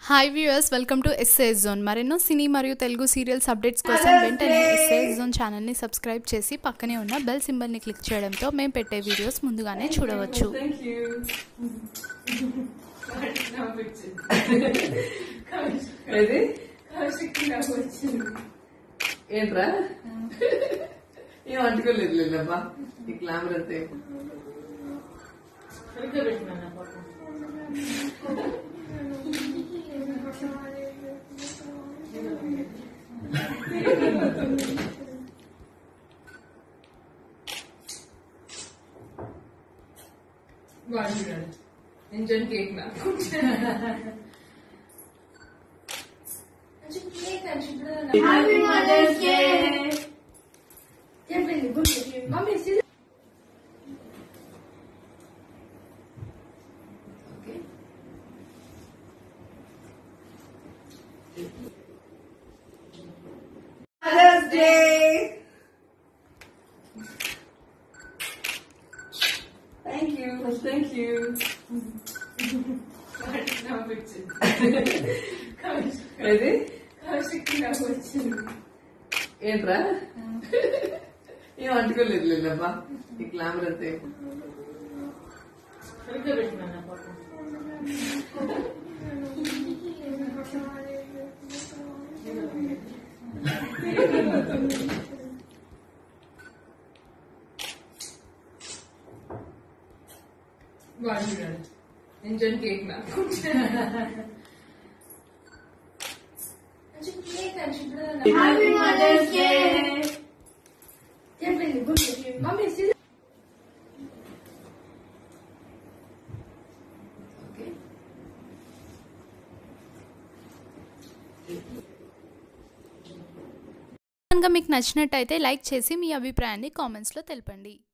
Hi viewers welcome to SAS zone మరెన్నో cine మరియు Telugu serials updates కోసం వెంటనే ఎస్ఏఎస్ జోన్ ఛానల్ని సబ్స్క్రైబ్ చేసి పక్కనే ఉన్న బెల్ సింబల్ని క్లిక్ చేయడంతో మేము పెట్టే వీడియోస్ ముందుగానే చూడవచ్చు Thank you. ఏది ఏంట్రా ఏం అంటుకోలేదు లేదమ్మా ఈ గ్లామర్ అంతా ఏం. ఇంజన్ కేక్ నాకు Happy Mother's Day! చెప్పింది గుర్తు మమ్మీ సి- Mother's Day! Thank you, thank you. ఏది ఏంట్రా ఏం అంటుకోలేదు లేదమ్మా ఈ గ్లామర్ అంతా ఏం. ఇంజన్ కేక్ నాకు Happy Mother's Day! చెప్పింది గుర్తు మమ్మీ సి- కనుక మీకు నచ్చినట్టయితే లైక్ చేసి మీ అభిప్రాయాన్ని కామెంట్స్లో తెలపండి